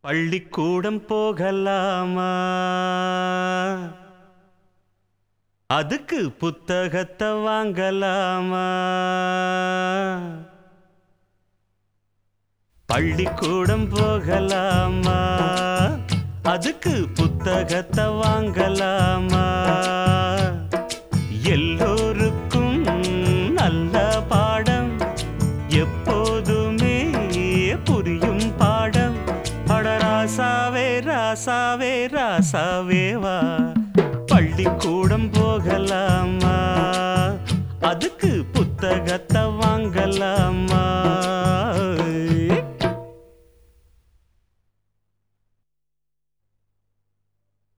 பள்ளிக்கூடம் போகலாமா அதுக்கு புத்தகத்தை வாங்கலாமா பள்ளிக்கூடம் போகலாமா அதுக்கு புத்தகத்தை வாங்கலாமா